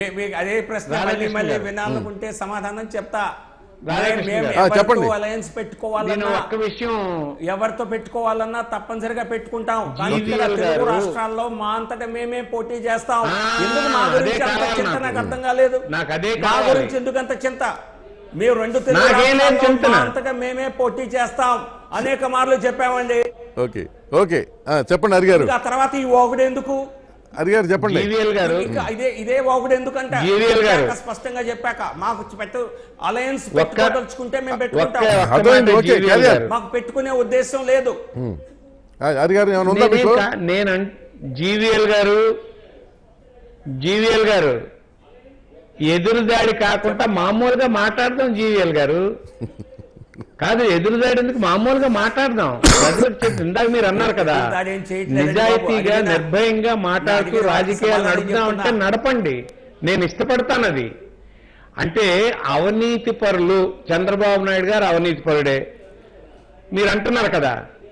మీకు అదే ప్రశ్న రాధాకృష్ణ మళ్ళీ మళ్ళీ గారు. వినాలనుకుంటే సమాధానం చెప్తా రాధాకృష్ణ మేము గారు. ఆ, ఎవరితో చెప్పండి. అలయన్స్ నేను పెట్టుకోవాలన్నా ఒక్క విషయం ఎవరితో పెట్టుకోవాలన్నా తప్పనిసరిగా పెట్టుకుంటాం కానీ ఇక్కడ జీవీఎల్ తెలుగు గారు- రాష్ట్రాల్లో మా అంతటా మేమే పోటీ చేస్తాం ఆ, ఎందుకు మా అదే గురించి అంత కావాలి చింత నాకు. నాకు అర్థం కాలేదు నాకు అదే మా కావాలి. గురించి ఎందుకు అంత చింత మేము రెండు తెలుగు నాకేం లేదు రాష్ట్రాల్లో చింతన. మా అంతటా మేమే పోటీ చేస్తాం అనేక మార్లు చెప్పామండి ఓకే ఓకే ఆ, చెప్పండి హరిగారు ఇంకా తర్వాత ఈ ఓగుడు ఎందుకు హరిగారు చెప్పండి జీవీఎల్ గారు ఇంకా ఇదే ఇదే ఓగుడు ఎందుకంటే జీవీఎల్ గారు. చెప్పాక, స్పష్టంగా చెప్పాక మాకు పెట్టు అలయన్స్ పెట్టుకోదలుచుకుంటే మేము ఒక్క పెట్టుకుంటాం ఒక్క అర్థమైంది, మాట ఓకే, జీవీఎల్ క్యారియర్. గారు. మాకు పెట్టుకునే ఉద్దేశం లేదు ఆ, హరిగారు ఏమైనా ఉందా నేనేం మీకు కా- నేను జీవీఎల్ గారు జీవీఎల్ గారు ఎదురుదాడి కాకుండా మామూలుగా మాట్లాడదాం జీవీఎల్ గారు కాదు ఎదురుదాడి ఎందుకు మామూలుగా మాట్లాడదాం ప్రజలకు చెప్పి ఇందాక మీరు అన్నారు కదా ఎదురుదాడి ఏం చేయట్లేదండి బాబు. నిజాయితీగా అడిగిన- నిర్భయంగా మాట్లాడుతూ అడిగిన రాజకీయాలు సమాధానం నడుపుదాం అంటే చెప్తున్నా. నడపండి నేను ఇష్టపడతాను అది అంటే అవినీతి పరులు చంద్రబాబు నాయుడు గారు అవినీతి పరుడే మీరు అంటున్నారు కదా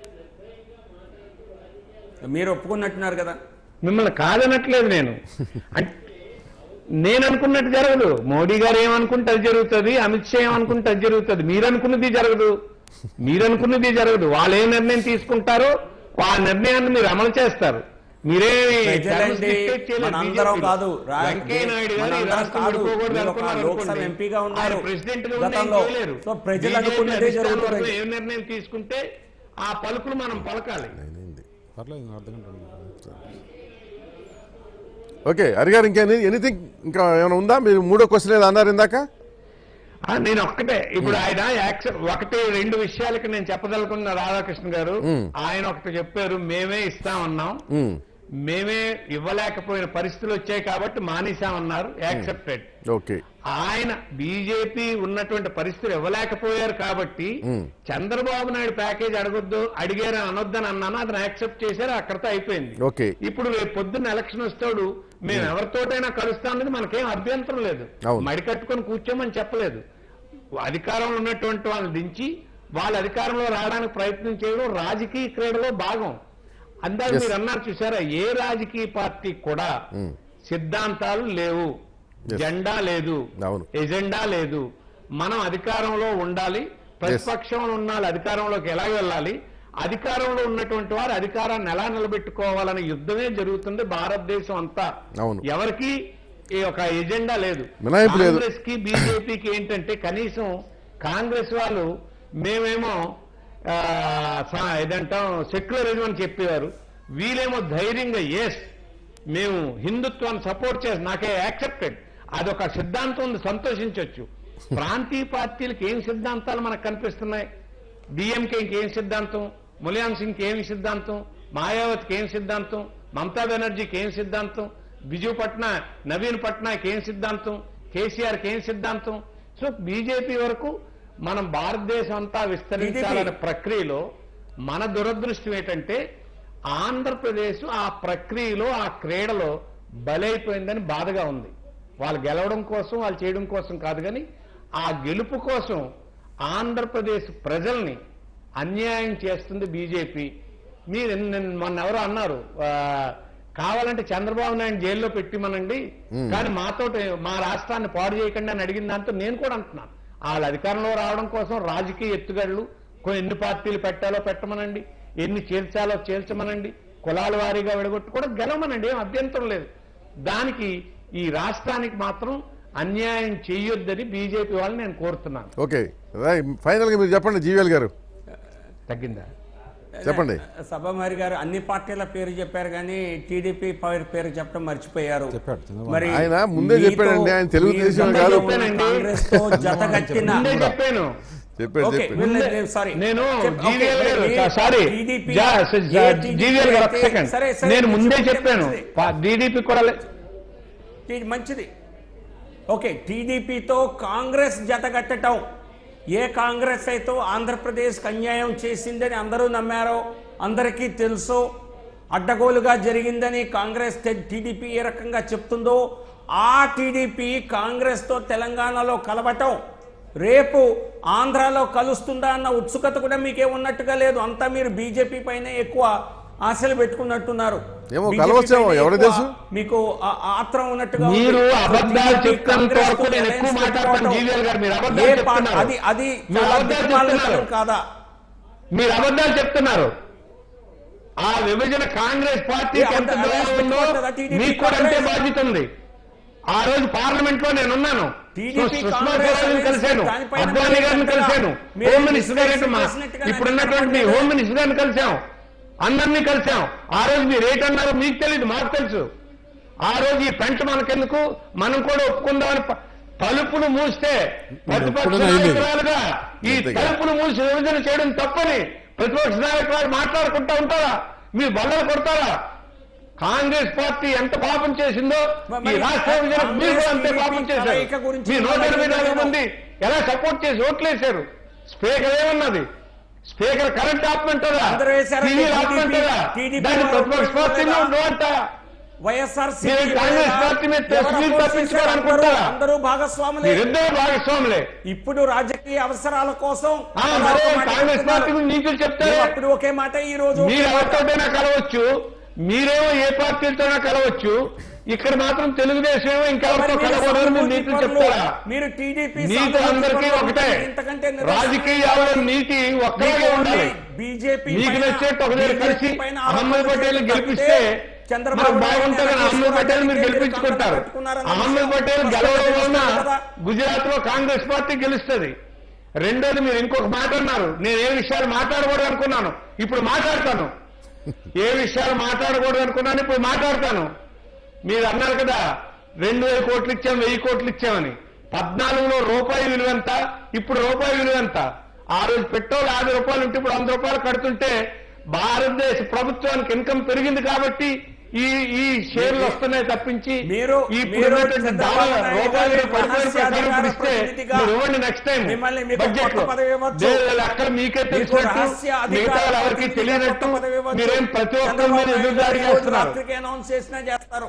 మీరు ఒప్పుకున్నట్టున్నారు కదా మిమ్మల్ని కాదనట్లేదు నేను అం- నేను అనుకున్నట్టు జరగదు మోడీ గారు ఏమనుకుంటే అది జరుగుతుంది అమిత్ షా ఏమనుకుంటే అది జరుగుతుంది మీరు అనుకున్నది జరగదు మీరు అనుకున్నది జరగదు వాళ్ళు ఏ నిర్ణయం తీసుకుంటారో ఆ నిర్ణయాన్ని మీరు అమలు చేస్తారు మీరేమి ప్రజలండి, terms dictate చేయలేదు మనందరం BJP లో. కాదు, రా- వెంకయ్య నాయుడు గారు ఈ మనందరం రాష్ట్రం కాదు. విడిపోకూడదు మీరు ఒక అనుకున్నారు లోక్సభ అనుకోండి. ఎంపీగా ఉన్నారు. ఆయన ప్రెసిడెంట్ గా గతంలో. ఉండి ఏం చేయలేరు. సో ప్రజలు BJP అనుకున్నదే అధిష్టానం జరుగుతుంది. వర్గం ఏ నిర్ణయం తీసుకుంటే ఆ పలుకులు మనం పలకాలి పర్లేదు ఇంకా అర్ధ గంట ఉంది. ఓకే హరిగారు ఇంకా ఎనీథింగ్ ఇంకా ఏమైనా ఉందా మీరు మూడో క్వశ్చన్ ఏదో అన్నారు ఇందాక ఆ, నేను ఒక్కటే ఇప్పుడు ఆయన యాక్సెప్ట్ ఒకటి రెండు విషయాలకి నేను చెప్పదలుకున్న రాధాకృష్ణ గారు ఆయన ఒకటి చెప్పారు మేమే ఇస్తామన్నాం ఉమ్, మేమే ఇవ్వలేకపోయిన పరిస్థితులు వచ్చాయి కాబట్టి మానేశామన్నారు యాక్సెప్టెడ్ ఓకే ఆయన బీజేపీ ఉన్నటువంటి పరిస్థితులు ఇవ్వలేకపోయారు కాబట్టి చంద్రబాబు నాయుడు ప్యాకేజ్ అడగొద్దు అడిగారు అనొద్దని అన్నాను అతను యాక్సెప్ట్ చేశారు అక్కడితో అయిపోయింది ఓకే ఇప్పుడు రేపు పొద్దున్న ఎలక్షన్ వస్తాడు మేము ఎవరితోటైనా కలుస్తాం అనేది మనకేం అభ్యంతరం లేదు అవును. మడి కట్టుకొని కూర్చోమని చెప్పలేదు అధికారంలో ఉన్నటువంటి వాళ్ళని దించి వాళ్ళ అధికారంలో రావడానికి ప్రయత్నం చేయడం రాజకీయ క్రీడలో భాగం అందాక Yes. మీరు అన్నారు చూసారా ఏ రాజకీయ పార్టీ కూడా సిద్ధాంతాలు లేవు Yes. జెండా లేదు అవును. ఎజెండా లేదు మనం అధికారంలో ఉండాలి ప్రతిపక్షంలో ఉన్న వాళ్ళు అధికారంలోకి ఎలా వెళ్ళాలి అధికారంలో ఉన్నటువంటి వారు అధికారాన్ని ఎలా నిలబెట్టుకోవాలనే యుద్ధమే జరుగుతుంది భారతదేశం అంతా అవును. ఎవరికి ఈ ఒక ఎజెండా లేదు మినహాయింపు లేదు. కాంగ్రెస్ కి బీజేపీకి ఏంటంటే కనీసం కాంగ్రెస్ వాళ్ళు మేమేమో ఆ, సా- ఏదంటాం సెక్యులరిజం అని చెప్పేవారు వీళ్ళేమో ధైర్యంగా ఎస్ మేము హిందుత్వాన్ని సపోర్ట్ చేసి నాకే యాక్సెప్టెడ్ అదొక సిద్ధాంతం ఉంది సంతోషించవచ్చు ప్రాంతీయ పార్టీలకు ఏం సిద్ధాంతాలు మనకు కనిపిస్తున్నాయి డిఎంకేకి ఏం సిద్ధాంతం ములాయం సింగ్కి ఏమి సిద్ధాంతం మాయావతికి ఏం సిద్ధాంతం మమతా బెనర్జీకి ఏం సిద్ధాంతం బిజు పట్నా నవీన్ పట్నాయక్ ఏం సిద్ధాంతం కేసీఆర్కి ఏం సిద్ధాంతం సో బీజేపీ వరకు మనం భారతదేశం అంతా విస్తరించాలనే ప్రక్రియలో మన దురదృష్టం ఏంటంటే ఆంధ్రప్రదేశ్ ఆ ప్రక్రియలో ఆ క్రీడలో బలైపోయిందని బాధగా ఉంది వాళ్ళు గెలవడం కోసం వాళ్ళు చేయడం కోసం కాదు కానీ ఆ గెలుపు కోసం ఆంధ్రప్రదేశ్ ప్రజల్ని అన్యాయం చేస్తుంది బీజేపీ మీరు నిన్న- మొన్న ఎవరో అన్నారు ఆ, కావాలంటే చంద్రబాబు నాయుడు జైల్లో పెట్టిమనండి కానీ మాతో మా రాష్ట్రాన్ని పాడు చేయకండి అని అడిగిన దాంతో నేను కూడా అంటున్నాను వాళ్ళ అధికారంలో రావడం కోసం రాజకీయ ఎత్తుగడలు కొన్ని ఎన్ని పార్టీలు పెట్టాలో పెట్టమనండి ఎన్ని చేర్చాలో చేర్చమనండి కులాల వారీగా విడగొట్టు కూడా గెలవమనండి ఏం అభ్యంతరం లేదు దానికి ఈ రాష్ట్రానికి మాత్రం అన్యాయం చేయొద్దని బీజేపీ వాళ్ళని నేను కోరుతున్నాను ఓకే ఫైనల్ గా మీరు చెప్పండి జీవీఎల్ గారు తగ్గిందా చెప్పండి సభామారి గారు అన్ని పార్టీల పేరు చెప్పారు కానీ టీడీపీ పేరు పేరు చెప్పడం మర్చిపోయారు చెప్పాడు చంద్రబాబు. మరి ఆయన ముందే మీతో- చెప్పాడండి, ఆయన తెలుగుదేశం మీరు కాదు. చెప్పానండి. కాంగ్రెస్ తో జతగట్టిన ముందే చెప్పాను చెప్పాడు ఓకే, చెప్పాడు వీళ్ళ- ముందే- సారీ. నేను చెప్- జీవీఎల్ ఓకే, గారు మీరు సారీ TDP జా- ఏ TDP జీవీఎల్ గారు ఒక అయితే- సెకండ్ సరే, సరే, నేను ముందే చెప్తే చెప్పాను మంచిది. టీడీపీ కూడా లే- ఇది మంచిది ఓకే టీడీపీతో కాంగ్రెస్ జతగట్టడం ఏ కాంగ్రెస్ అయితే ఆంధ్రప్రదేశ్కి అన్యాయం చేసిందని అందరూ నమ్మారో అందరికీ తెలుసు అడ్డగోలుగా జరిగిందని కాంగ్రెస్ తే- టీడీపీ ఏ రకంగా చెప్తుందో ఆ టీడీపీ కాంగ్రెస్తో తెలంగాణలో కలవటం రేపు ఆంధ్రాలో కలుస్తుందా అన్న ఉత్సుకత కూడా మీకే ఉన్నట్టుగా లేదు అంతా మీరు బీజేపీ పైన ఎక్కువ ఆశలు పెట్టుకున్నట్టున్నారు ఏమో BJP కలవచ్చేమో, పైన ఎవరికి ఎక్కువ తెలుసు? మీకు ఆ- ఆ ఆత్రం ఉన్నట్టుగా ఉంది. మీరు అబద్ధాలు TDP, చెప్తున్నంత కాంగ్రెస్ వరకు నేను ఎక్కువ alliance మాట్లాడతాను పెట్టుకోవటం. జీవీఎల్ గారు మీరు అబద్ధాలు ఏ పా- చెప్తున్నారు. అది అది మీరు చాలా అబద్ధాలు దిక్కుమాలిన చెప్తున్నారు. తరం కాదా మీరు అబద్ధాలు చెప్తున్నారు ఆ విభజన కాంగ్రెస్ పార్టీకి ఏ ఎంత అబద్ధాలు ద్రోహం ఉందో పెట్టుకుంటుందా TDP మీకు కూడా అంతే కాంగ్రెస్? బాధ్యత ఉంది ఆ రోజు పార్లమెంట్ లో నేను ఉన్నాను TDP సుష్మా కాంగ్రెస్ స్వరాజ్ని కలిశాను దానిపైన అద్వానీ గారిని మీరు కలిశాను మీరు హోమ్ మినిస్టర్ గారిని మా చేసినట్టుగా ఇప్పుడు నాకు ఉన్నటువంటి కనపడలేదు. హోమ్ మినిస్టర్ గారిని కలిశాం అందరినీ కలిశాం ఆ రోజు మీరు ఏంటన్నారో మీకు తెలియదు మాకు తెలుసు ఆ రోజు ఈ పెంట మనకెందుకు మనం కూడా ఒప్పుకుందామని ప- తలుపులు మూస్తే ప్రతిపక్ష ఎప్పుడైనా అయింది. నాయకురాలుగా ఈ అంతేగా. తలుపులు మూసి విభజన చేయడం తప్పని ప్రతిపక్ష నాయకురాలు మాట్లాడుకుంటా ఉంటారా మీరు బల్లలు కొడతారా కాంగ్రెస్ పార్టీ ఎంత పాపం చేసిందో ఈ మరి రాష్ట్ర విభజన మీరు కూడా అంతే కాంగ్రెస్ పాపం చేశారు కలయిక గురించి మీ నూట ఎనభై నాలుగు మాట్లాడలేదు. మంది ఎలా సపోర్ట్ చేసి ఓట్లేశారు స్పీకర్ ఏమన్నది స్పీకర్ కరెంట్ ఆపమంటారా అందరూ వేశారు. టీవీ TDP ఆపమంటారా TDP దాన్ని వాళ్ళు ప్రతిపక్ష పార్టీలో లేదా? ఉండవంట వైఎస్ఆర్ మీరు కాంగ్రెస్ పార్టీ మీద తస్లీం తప్పించుకోవాలనుకుంటారా? అందరూ భాగస్వాములే మీరిద్దరు భాగస్వాములే ఇప్పుడు రాజకీయ అవసరాల కోసం ఆ, అలా మరే ఒక మాట కాంగ్రెస్ చెప్తున్నారు. పార్టీ గురించి నీతులు చెప్తారు మేము అప్పుడు ఒకే మాట ఈ రోజు ఒకే మీరు మాట. ఎవరితోటైనా కలవచ్చు మీరేమో ఏ పార్టీలతోనైనా కలవచ్చు ఇక్కడ మాత్రం తెలుగుదేశం ఏమో మరి ఇంకెవరితో మీరు కలవకూడదు మీరు సానుభూతి నీతులు పరులు. చెప్తారా మీరు టీడీపీ నీతి అందరికీ ఒకటే రాజకీయాల నీతి ఒక్కలాగే ఉండాలి బీజేపీ మీకు నచ్చేట్టు ఒక దగ్గర కలిసి అహ్మద్ పటేల్ గెలిపిస్తే మనకు బాగుంటుందని అహ్మద్ పటేల్ మీరు గెలిపించుకుంటారు అహ్మద్ పటేల్ గెలవడం వలన గుజరాత్ లో కాంగ్రెస్ పార్టీ గెలుస్తుంది రెండోది మీరు ఇంకొక మాట అన్నారు నేను ఏ విషయాలు మాట్లాడకూడదు అనుకున్నాను ఇప్పుడు మాట్లాడతాను ఏ విషయాలు మాట్లాడకూడదు అనుకున్నాను ఇప్పుడు మాట్లాడతాను మీరు అన్నారు కదా రెండు వేల కోట్లు ఇచ్చాం వెయ్యి కోట్లు ఇచ్చామని పద్నాలుగులో రూపాయి విలువ ఎంత ఇప్పుడు రూపాయి విలువ ఎంత ఆ రోజు పెట్రోల్ యాభై రూపాయలు ఉంటే ఇప్పుడు వంద రూపాయలు కడుతుంటే భారతదేశ ప్రభుత్వానికి ఇన్కమ్ పెరిగింది కాబట్టి ఈ ఈ షేర్లు వస్తున్నాయి తప్పించి మీరు ఈ మీరు ఇప్పుడున్నటువంటి చంద్రబాబు డాలర్ నాయుడు రూపాయలు గారి పడిపోయిన రహస్య ప్రకారం అధికార ఇప్పుడు ఇస్తే ప్రతినిధిగా మీరు ఇవ్వండి నెక్స్ట్ టైం మిమ్మల్ని మీకు బడ్జెట్ కొత్త లో పదవి ఇవ్వచ్చు. దేని అక్కడ మీకే తెలిసినట్టు రహస్య అధికార మిగతా వాళ్ళు ఎవరికి ప్రతినిధిగా తెలియనట్టు కొత్త పదవి ఇవ్వచ్చు. మీరేం ప్రతి ఒక్కరి చంద్రబాబు మీద నాయుడు ఎదురుదాడి గారు ఈ రోజు చేస్తున్నారు రాత్రికి అనౌన్స్ చేసినా చేస్తారు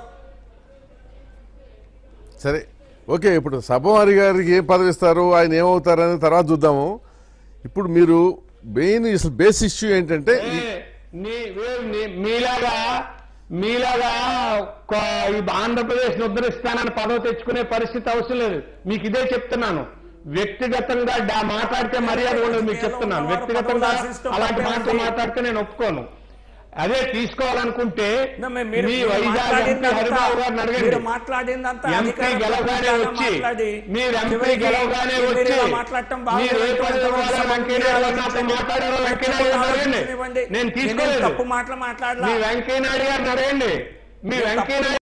సరే ఓకే ఇప్పుడు సభవారి గారికి ఏం పదవి ఇస్తారు ఆయన ఏమవుతారు అనేది తర్వాత చూద్దాము ఇప్పుడు మీరు మెయిన్ అసలు బేస్ ఇష్యూ ఏంటంటే ఈ- ఏ, నీ- వే- నీ- మీలాగా మీలాగా ఒక- ఈ ఆంధ్రప్రదేశ్ ఉద్ధరిస్తానని పదవి తెచ్చుకునే పరిస్థితి అవసరం లేదు మీకు ఇదే చెప్తున్నాను వ్యక్తిగతంగా డా- మాట్లాడితే మర్యాద ఉండదు మీకు చెప్తున్నాను వ్యక్తిగతంగా అలాంటి మాటలు మాట్లాడితే నేను ఒప్పుకోను అదే తీసుకోవాలనుకుంటే No, మీ- మీరు మీ మీరు వైజాగ్ ఎంపీ మాట్లాడిందంతా- హరిబాబు గారిని మీరు అడగండి మాట్లాడిందంతా ఎంపీ అధికార గెలవగానే ప్రతినిధిగా వచ్చి మాట్లాడి, మీరు ఎంపీ చివరికి గెలవగానే మీరు వచ్చి ఇలా మాట్లాడటం మీరు ఏ బాగోలేదు. పదవి ఇవ్వాలో కొంచెం వెంకయ్య నాయుడు గారిని అప్పుడు ఆలోచించండి. మాట్లాడారో వెంకయ్య నాయుడు గారిని అడగండి. ఆలోచించనివ్వండి. నేను నేనేం తీసుకోలేదు తప్పు మాటలు మాట్లాడలా మీ వెంకయ్య నాయుడు గారిని అడగండి మీ వెంకయ్య నాయుడు